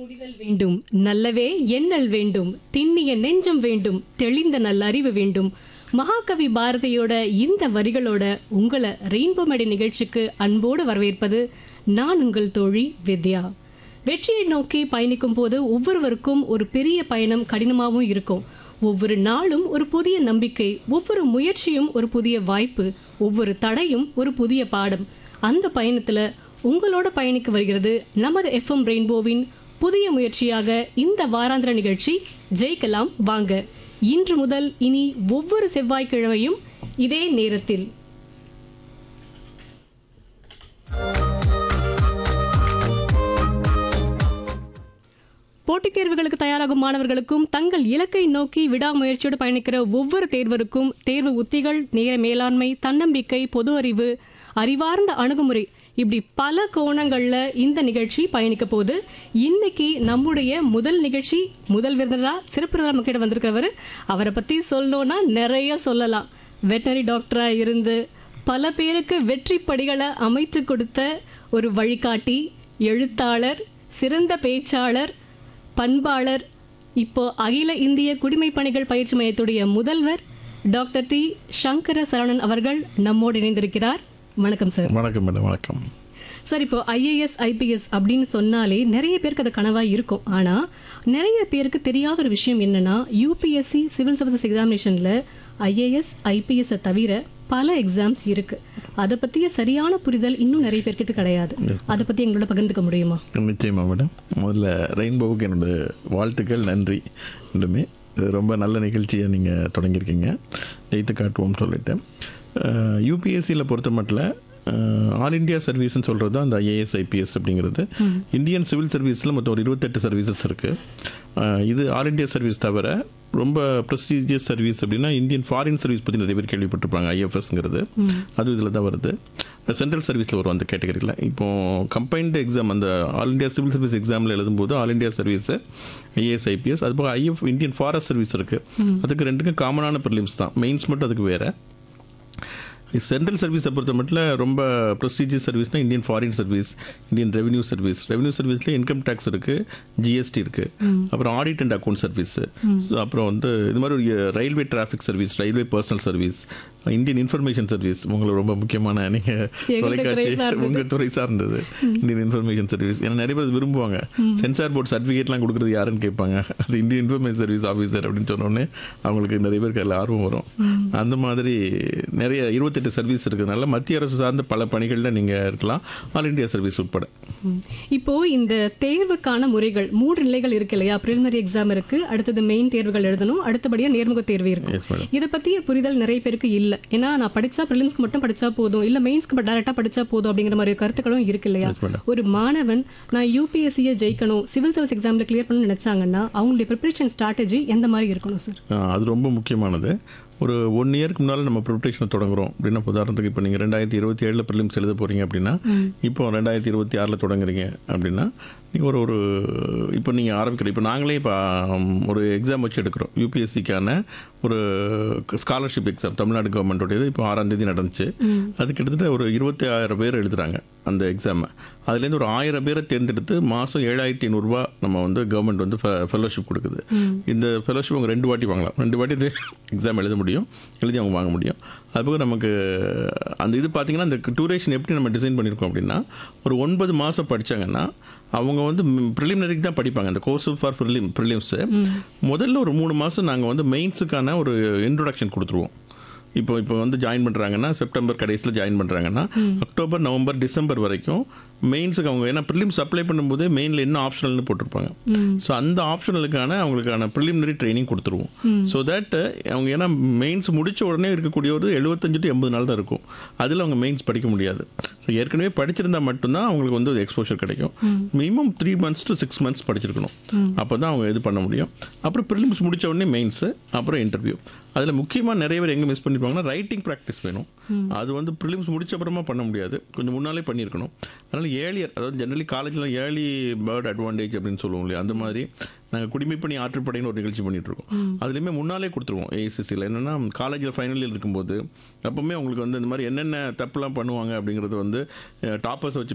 புரிதல் வேண்டும் நல்லவே எண்ணல் வேண்டும் திண்ணிய நெஞ்சம் வேண்டும் தெளிந்த நல்ல அறிவு வேண்டும் மகாகவி பாரதியோட இந்த வரிகளோட உங்களை ரெயின்போ மேடை நிகழ்ச்சிக்கு அன்போடு வரவேற்பது நான் உங்கள் தோழி வித்யா வெற்றியை நோக்கி பயணிக்கும் போது ஒவ்வொருவருக்கும் ஒரு பெரிய பயணம் கடினமாகவும் இருக்கும் ஒவ்வொரு நாளும் ஒரு புதிய நம்பிக்கை ஒவ்வொரு முயற்சியும் ஒரு புதிய வாய்ப்பு ஒவ்வொரு தடையும் ஒரு புதிய பாடம் அந்த பயணத்துல உங்களோட பயணிக்க வருகிறது நமது எஃப்எம் ரெயின்போவின் புதிய முயற்சியாக இந்த வாராந்திர நிகழ்ச்சி ஜெயிக்கலாம் வாங்க இன்று முதல் இனி ஒவ்வொரு செவ்வாய்க்கிழமையும் இதே நேரத்தில் போட்டித் தேர்வுகளுக்கு தயாராகும் மாணவர்களுக்கும் தங்கள் இலக்கை நோக்கி விடாமுயற்சியோடு பயணிக்கிற ஒவ்வொரு தேர்வருக்கும் தேர்வு உத்திகள் நேர மேலாண்மை தன்னம்பிக்கை பொது அறிவு அறிவார்ந்த அணுகுமுறை இப்படி பல கோணங்கள்ல இந்த நிகழ்ச்சி பயணிக்க போகுது இன்னைக்கு நம்முடைய முதல் நிகழ்ச்சி முதல் விருந்தினரா சிறப்பு விருந்தினர் நம்ம கிட்ட வந்திருக்கிறவர் அவரை பத்தி சொல்லணும்னா நிறைய சொல்லலாம் வெட்டனரி டாக்டரா இருந்து பல பேருக்கு வெற்றி படிகளை அமைத்து கொடுத்த ஒரு வழிகாட்டி எழுத்தாளர் சிறந்த பேச்சாளர் பண்பாளர் இப்போ அகில இந்திய குடிமைப் பணிகள் பயிற்சி மையத்துடைய முதல்வர் டாக்டர் டி சங்கர சரவணன் அவர்கள் நம்மோடு இணைந்திருக்கிறார் வணக்கம் சார் வணக்கம் மேடம் வணக்கம் சார் இப்போ ஐஏஎஸ் ஐபிஎஸ் அப்படின்னு சொன்னாலே நிறைய பேருக்கு அது கனவா இருக்கும் ஆனா நிறைய பேருக்கு தெரியாத ஒரு விஷயம் என்னன்னா யூபிஎஸ்சி சிவில் சர்வீசஸ் எக்ஸாமினேஷன்ல ஐஏஎஸ் ஐபிஎஸ் தவிர பல எக்ஸாம்ஸ் இருக்கு அதை பத்திய சரியான புரிதல் இன்னும் நிறைய பேர்கிட்ட கிடையாது அதை பத்தி எங்களோட பகிர்ந்துக்க முடியுமா நிச்சயமா மேடம் முதல்ல ரெயின்போவுக்கு என்னோட வாழ்த்துக்கள் நன்றி ரெண்டுமே இது ரொம்ப நல்ல நிகழ்ச்சியை நீங்கள் தொடங்கியிருக்கீங்க ஜெயித்து காட்டுவோம்னு சொல்லிட்டு யூபிஎஸ்சியில் பொறுத்த மட்டும் ஆல் இந்தியா சர்வீஸ்னு சொல்கிறது தான் அந்த ஐஏஎஸ் ஐபிஎஸ் அப்படிங்கிறது இந்தியன் சிவில் சர்வீஸில் மொத்தம் ஒரு இருபத்தெட்டு சர்வீசஸ் இருக்குது இது ஆல் இந்தியா சர்வீஸ் தவிர ரொம்ப ப்ரெஸ்டீஜியஸ் சர்வீஸ் அப்படின்னா இந்தியன் ஃபாரின் சர்வீஸ் பற்றி நிறைய பேர் கேள்விப்பட்டிருப்பாங்க ஐஎஃப்எஸ்ங்கிறது அது இதில் தான் வருது சென்ட்ரல் சர்வீஸில் வரும் அந்த கேட்டகரியில் இப்போ கம்பைன்டு எக்ஸாம் அந்த ஆல் இந்தியா சிவில் சர்வீஸ் எக்ஸாமில் எழுதும்போது all India service IAS IPS அது போக ஐஎஃப் இந்தியன் ஃபாரஸ்ட் சர்வீஸ் இருக்குது அதுக்கு ரெண்டுக்கும் காமனான ப்ரிலிம்ஸ் தான் மெயின்ஸ் மட்டும் அதுக்கு வேறு சென்ட்ரல் சர்வீஸை பொறுத்த மட்டும் ரொம்ப ப்ரொசீஜர் சர்வீஸ்னால் Indian foreign service Indian revenue service revenue சர்வீஸ்லேயே இன்கம் டேக்ஸ் இருக்குது ஜிஎஸ்டி இருக்குது அப்புறம் audit and account service so அப்புறம் வந்து இது மாதிரி ஒரு railway traffic service railway personnel service Indian information service உங்களுக்கு ரொம்ப முக்கியமான நீங்கள் எங்களுடைய துறை தொலைக்காட்சி சார்ந்தது. உங்கள் துறை சார்ந்தது இந்தியன் இன்ஃபர்மேஷன் சர்வீஸ் ஏன்னா நிறைய பேர் விரும்புவாங்க சென்சார் போர்ட் சர்டிஃபிகேட்லாம் கொடுக்குறது யாருன்னு கேட்பாங்க அது இந்தியன் இன்ஃபர்மேஷன் சர்வீஸ் ஆஃபீஸர் அப்படின்னு சொன்னோடனே அவங்களுக்கு நிறைய பேருக்கு அதில் ஆர்வம் வரும் அந்த மாதிரி நிறைய இருபத்தெட்டு சர்வீஸ் இருக்கிறதுனால மத்திய அரசு சார்ந்த பல பணிகளில் நீங்கள் இருக்கலாம் ஆல் இந்தியா சர்வீஸ் உட்பட ம். இப்போ இந்த தேர்வுக்கான முறைகள் மூன்று நிலைகள் இருக்கு இல்லையா பிரிலிமினரி எக்ஸாம் இருக்கு அடுத்தது மெயின் தேர்வுகள் எழுதணும் அடுத்தபடியா நேர்முக தேர்வு இருக்கு Yes, madam. இதை பத்திய புரிதல் நிறைய பேருக்கு இல்ல ஏன்னா நான் படிச்சா பிரிலிம்ஸ்க்கு மட்டும் படிச்சா போதும் இல்ல மெயின்ஸ்க்கு டைரக்டா படிச்சா போதும் அப்படிங்கிற மாதிரி கருத்துக்களும் இருக்கு இல்லையா Yes, madam. ஒரு மாணவன் நான் யூபிஎஸ்சியை ஜெயிக்கணும் சிவில் சர்வீஸ் எக்ஸாம்ல கிளியர் பண்ணணும்னு நினைச்சாங்கன்னா அவங்களுடைய ப்ரிப்பரேஷன் ஸ்ட்ராட்டஜி எந்த மாதிரி இருக்கணும் சார் ஆ, அது ரொம்ப முக்கியமானது ஒரு ஒன் இயர்க்கு முன்னால் நம்ம ப்ரிப்ரேஷனை தொடங்குறோம் அப்படின்னா இப்ப உதாரணத்துக்கு இப்போ நீங்கள் ரெண்டாயிரத்தி இருபத்தி ஏழில் ப்ரிலிம்ஸ் எழுத போகிறீங்க அப்படின்னா இப்போ ரெண்டாயிரத்தி இருபத்தி ஆறில் தொடங்குறீங்க அப்படின்னா நீங்கள் ஒரு ஒரு இப்போ நீங்கள் ஆரம்பிக்கிறோம் இப்போ நாங்களே இப்போ ஆம், ஒரு எக்ஸாம் வச்சு எடுக்கிறோம் யூபிஎஸ்சிக்கான ஒரு ஸ்காலர்ஷிப் எக்ஸாம் தமிழ்நாடு கவர்மெண்ட்டோடையது இப்போ ஆறாம் தேதி நடந்துச்சு அது கிட்டத்தட்ட ஒரு இருபத்தி ஆயிரம் பேர் எழுதுறாங்க அந்த எக்ஸாமை அதுலேருந்து ஒரு ஆயிரம் பேரை தேர்ந்தெடுத்து மாதம் ஏழாயிரத்தி ஐநூறுரூவா நம்ம வந்து கவர்மெண்ட் வந்து ஃபெலோஷிப் கொடுக்குது இந்த ஃபெலோஷிப் அவங்க ரெண்டு வாட்டி வாங்கலாம் ரெண்டு வாட்டி இது எக்ஸாம் எழுத முடியும் எழுதி அவங்க வாங்க முடியும் அதுபோக நமக்கு அந்த இது பார்த்தீங்கன்னா அந்த டூரேஷன் எப்படி நம்ம டிசைன் பண்ணியிருக்கோம் அப்படின்னா ஒரு ஒன்பது மாதம் படிச்சாங்கன்னா அவங்க வந்து ப்ரிலிமினரிக்கு தான் படிப்பாங்க அந்த கோர்ஸ் ஃபார் ப்ரிலிம் ப்ரிலிம்ஸு முதல்ல ஒரு மூணு மாதம் நாங்கள் வந்து மெயின்ஸுக்கான ஒரு இன்ட்ரொடக்ஷன் கொடுத்துருவோம் இப்போ இப்போ வந்து ஜாயின் பண்ணுறாங்கன்னா செப்டம்பர் கடைசியில் ஜாயின் பண்ணுறாங்கன்னா அக்டோபர் நவம்பர் டிசம்பர் வரைக்கும் மெயின்ஸுக்கு அவங்க ஏன்னா ப்ரிலிம்ஸ் அப்ளை பண்ணும்போது மெயினில் என்ன ஆப்ஷனல்னு போட்டிருப்பாங்க ஸோ அந்த ஆப்ஷனலுக்கான அவங்களுக்கான ப்ரிலிமினரி ட்ரைனிங் கொடுத்துருவோம் ஸோ தட் அவங்க ஏன்னா மெயின்ஸ் முடிச்ச உடனே இருக்கக்கூடிய ஒரு எழுபத்தஞ்சு டு எண்பது நாள் தான் இருக்கும் அதில் அவங்க மெயின்ஸ் படிக்க முடியாது ஸோ ஏற்கனவே படிச்சிருந்தா மட்டும்தான் அவங்களுக்கு வந்து ஒரு எக்ஸ்போஷர் கிடைக்கும் minimum three months to six months படிச்சிருக்கணும் அப்போ தான் அவங்க இது பண்ண முடியும் அப்புறம் ப்ரிலிம்ஸ் முடிச்ச உடனே மெயின்ஸு அப்புறம் இன்டர்வியூ அதில் முக்கியமாக நிறைய பேர் எங்கே மிஸ் பண்ணிருப்பாங்கன்னா ரைட்டிங் ப்ராக்டிஸ் வேணும் அது வந்து ப்ரிலிம்ஸ் முடிச்ச அப்புறமா பண்ண முடியாது கொஞ்சம் முன்னாலே பண்ணியிருக்கணும் அதனால் ஏர்லியர் அதாவது ஜென்ரலி காலேஜில் ஏர்லி பேர்ட் அட்வான்டேஜ் அப்படின்னு சொல்லுவோம் இல்லையா அந்த மாதிரி நாங்கள் குடிமைப்பணி ஆற்றுப்படைன்னு ஒரு நிகழ்ச்சி பண்ணிட்டு இருக்கோம் அதுலேயுமே முன்னாலே கொடுத்துருவோம் ஏசிசியில் என்னென்னா காலேஜில் ஃபைனல் இயர் இருக்கும்போது அப்போவுமே அவங்களுக்கு வந்து இந்த மாதிரி என்னென்ன தப்புலாம் பண்ணுவாங்க அப்படிங்கிறது வந்து டாப்பர்ஸ் வச்சு